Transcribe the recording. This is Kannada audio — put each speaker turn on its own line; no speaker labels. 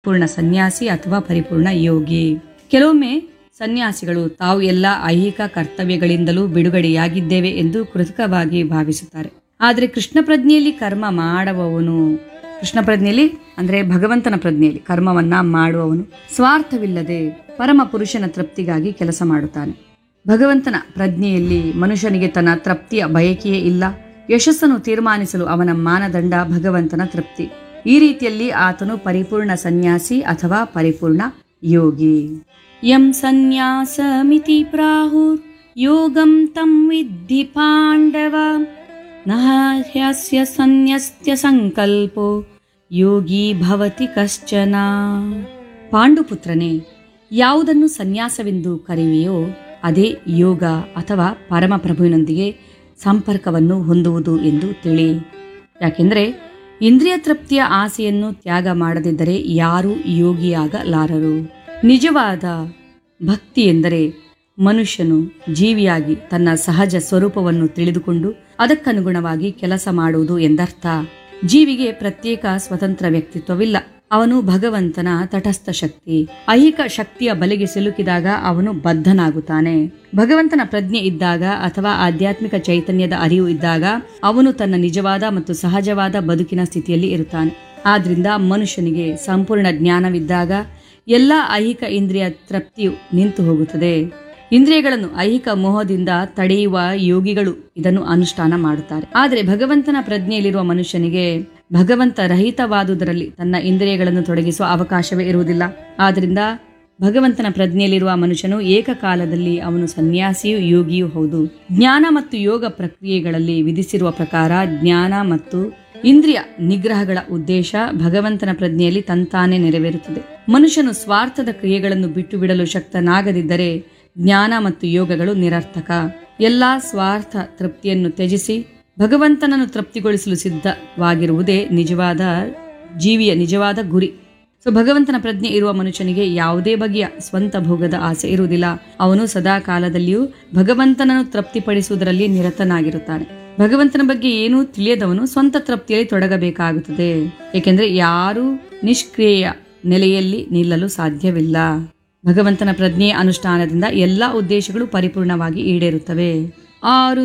ಪೂರ್ಣ ಸನ್ಯಾಸಿ ಅಥವಾ ಪರಿಪೂರ್ಣ ಯೋಗಿ ಕೆಲವೊಮ್ಮೆ ಸನ್ಯಾಸಿಗಳು ತಾವು ಎಲ್ಲ ಐಹಿಕ ಕರ್ತವ್ಯಗಳಿಂದಲೂ ಬಿಡುಗಡೆಯಾಗಿದ್ದೇವೆ ಎಂದು ಕೃತಕವಾಗಿ ಭಾವಿಸುತ್ತಾರೆ ಆದರೆ ಕೃಷ್ಣ ಪ್ರಜ್ಞೆಯಲ್ಲಿ ಕರ್ಮ ಮಾಡುವವನು ಕೃಷ್ಣ ಪ್ರಜ್ಞೆಯಲ್ಲಿ ಅಂದ್ರೆ ಭಗವಂತನ ಪ್ರಜ್ಞೆಯಲ್ಲಿ ಕರ್ಮವನ್ನ ಮಾಡುವವನು ಸ್ವಾರ್ಥವಿಲ್ಲದೆ ಪರಮ ಪುರುಷನ ತೃಪ್ತಿಗಾಗಿ ಕೆಲಸ ಮಾಡುತ್ತಾನೆ ಭಗವಂತನ ಪ್ರಜ್ಞೆಯಲ್ಲಿ ಮನುಷ್ಯನಿಗೆ ತನ್ನ ತೃಪ್ತಿಯ ಬಯಕೆಯೇ ಇಲ್ಲ ಯಶಸ್ಸನ್ನು ತೀರ್ಮಾನಿಸಲು ಅವನ ಮಾನದಂಡ ಭಗವಂತನ ತೃಪ್ತಿ ಈ ರೀತಿಯಲ್ಲಿ ಆತನು ಪರಿಪೂರ್ಣ ಸನ್ಯಾಸಿ ಅಥವಾ ಪರಿಪೂರ್ಣ ಯೋಗಿ ಯಂ ಸನ್ಯಾಸಮಿತಿ ಪ್ರಾಹುರ್ ಯೋಗಂ ತಂ ವಿದ್ಧಿ ಪಾಂಡವ ನಹ ಹ್ಯಸ್ಯ ಸನ್ಯಸ್ತ್ಯ ಸಂಕಲ್ಪೋ ಯೋಗಿ ಭವತಿ ಕಶ್ಚನ ಪಾಂಡುಪುತ್ರನೇ ಯಾವುದನ್ನು ಸನ್ಯಾಸವೆಂದು ಕರೆಯುವೆಯೋ ಅದೇ ಯೋಗ ಅಥವಾ ಪರಮಪ್ರಭುವಿನೊಂದಿಗೆ ಸಂಪರ್ಕವನ್ನು ಹೊಂದುವುದು ಎಂದು ತಿಳಿ ಯಾಕೆಂದರೆ ಇಂದ್ರಿಯ ತೃಪ್ತಿಯ ಆಸೆಯನ್ನು ತ್ಯಾಗ ಮಾಡದಿದ್ದರೆ ಯಾರೂ ಯೋಗಿಯಾಗಲಾರರು ನಿಜವಾದ ಭಕ್ತಿ ಎಂದರೆ ಮನುಷ್ಯನು ಜೀವಿಯಾಗಿ ತನ್ನ ಸಹಜ ಸ್ವರೂಪವನ್ನು ತಿಳಿದುಕೊಂಡು ಅದಕ್ಕನುಗುಣವಾಗಿ ಕೆಲಸ ಮಾಡುವುದು ಎಂದರ್ಥ ಜೀವಿಗೆ ಪ್ರತ್ಯೇಕ ಸ್ವತಂತ್ರ ವ್ಯಕ್ತಿತ್ವವಿಲ್ಲ ಅವನು ಭಗವಂತನ ತಟಸ್ಥ ಶಕ್ತಿ ಐಹಿಕ ಶಕ್ತಿಯ ಬಲೆಗೆ ಸಿಲುಕಿದಾಗ ಅವನು ಬದ್ಧನಾಗುತ್ತಾನೆ ಭಗವಂತನ ಪ್ರಜ್ಞೆ ಇದ್ದಾಗ ಅಥವಾ ಆಧ್ಯಾತ್ಮಿಕ ಚೈತನ್ಯದ ಅರಿವು ಇದ್ದಾಗ ಅವನು ತನ್ನ ನಿಜವಾದ ಮತ್ತು ಸಹಜವಾದ ಬದುಕಿನ ಸ್ಥಿತಿಯಲ್ಲಿ ಇರುತ್ತಾನೆ ಆದ್ರಿಂದ ಮನುಷ್ಯನಿಗೆ ಸಂಪೂರ್ಣ ಜ್ಞಾನವಿದ್ದಾಗ ಎಲ್ಲ ಐಹಿಕ ಇಂದ್ರಿಯ ತೃಪ್ತಿಯು ನಿಂತು ಹೋಗುತ್ತದೆ ಇಂದ್ರಿಯಗಳನ್ನು ಐಹಿಕ ಮೋಹದಿಂದ ತಡೆಯುವ ಯೋಗಿಗಳು ಇದನ್ನು ಅನುಷ್ಠಾನ ಮಾಡುತ್ತಾರೆ ಆದರೆ ಭಗವಂತನ ಪ್ರಜ್ಞೆಯಲ್ಲಿರುವ ಮನುಷ್ಯನಿಗೆ ಭಗವಂತ ರಹಿತವಾದುದರಲ್ಲಿ ತನ್ನ ಇಂದ್ರಿಯಗಳನ್ನು ತೊಡಗಿಸುವ ಅವಕಾಶವೇ ಇರುವುದಿಲ್ಲ ಆದ್ದರಿಂದ ಭಗವಂತನ ಪ್ರಜ್ಞೆಯಲ್ಲಿರುವ ಮನುಷ್ಯನು ಏಕಕಾಲದಲ್ಲಿ ಅವನು ಸನ್ಯಾಸಿಯೂ ಯೋಗಿಯೂ ಹೌದು ಜ್ಞಾನ ಮತ್ತು ಯೋಗ ಪ್ರಕ್ರಿಯೆಗಳಲ್ಲಿ ವಿಧಿಸಿರುವ ಪ್ರಕಾರ ಜ್ಞಾನ ಮತ್ತು ಇಂದ್ರಿಯ ನಿಗ್ರಹಗಳ ಉದ್ದೇಶ ಭಗವಂತನ ಪ್ರಜ್ಞೆಯಲ್ಲಿ ತಂತಾನೆ ನೆರವೇರುತ್ತದೆ ಮನುಷ್ಯನು ಸ್ವಾರ್ಥದ ಕ್ರಿಯೆಗಳನ್ನು ಬಿಟ್ಟು ಬಿಡಲು ಶಕ್ತನಾಗದಿದ್ದರೆ ಜ್ಞಾನ ಮತ್ತು ಯೋಗಗಳು ನಿರರ್ಥಕ ಎಲ್ಲಾ ಸ್ವಾರ್ಥ ತೃಪ್ತಿಯನ್ನು ತ್ಯಜಿಸಿ ಭಗವಂತನನ್ನು ತೃಪ್ತಿಗೊಳಿಸಲು ಸಿದ್ಧವಾಗಿರುವುದೇ ನಿಜವಾದ ಜೀವಿಯ ನಿಜವಾದ ಗುರಿ ಸೊ ಭಗವಂತನ ಪ್ರಜ್ಞೆ ಇರುವ ಮನುಷ್ಯನಿಗೆ ಯಾವುದೇ ಬಗೆಯ ಸ್ವಂತ ಭೋಗದ ಆಸೆ ಇರುವುದಿಲ್ಲ ಅವನು ಸದಾ ಕಾಲದಲ್ಲಿಯೂ ಭಗವಂತನನ್ನು ತೃಪ್ತಿಪಡಿಸುವುದರಲ್ಲಿ ನಿರತನಾಗಿರುತ್ತಾನೆ ಭಗವಂತನ ಬಗ್ಗೆ ಏನೂ ತಿಳಿಯದವನು ಸ್ವಂತ ತೃಪ್ತಿಯಲ್ಲಿ ತೊಡಗಬೇಕಾಗುತ್ತದೆ ಏಕೆಂದರೆ ಯಾರೂ ನಿಷ್ಕ್ರಿಯ ನೆಲೆಯಲ್ಲಿ ನಿಲ್ಲಲು ಸಾಧ್ಯವಿಲ್ಲ ಭಗವಂತನ ಪ್ರಜ್ಞೆಯ ಅನುಷ್ಠಾನದಿಂದ ಎಲ್ಲ ಉದ್ದೇಶಗಳು ಪರಿಪೂರ್ಣವಾಗಿ ಈಡೇರುತ್ತವೆ ಆರು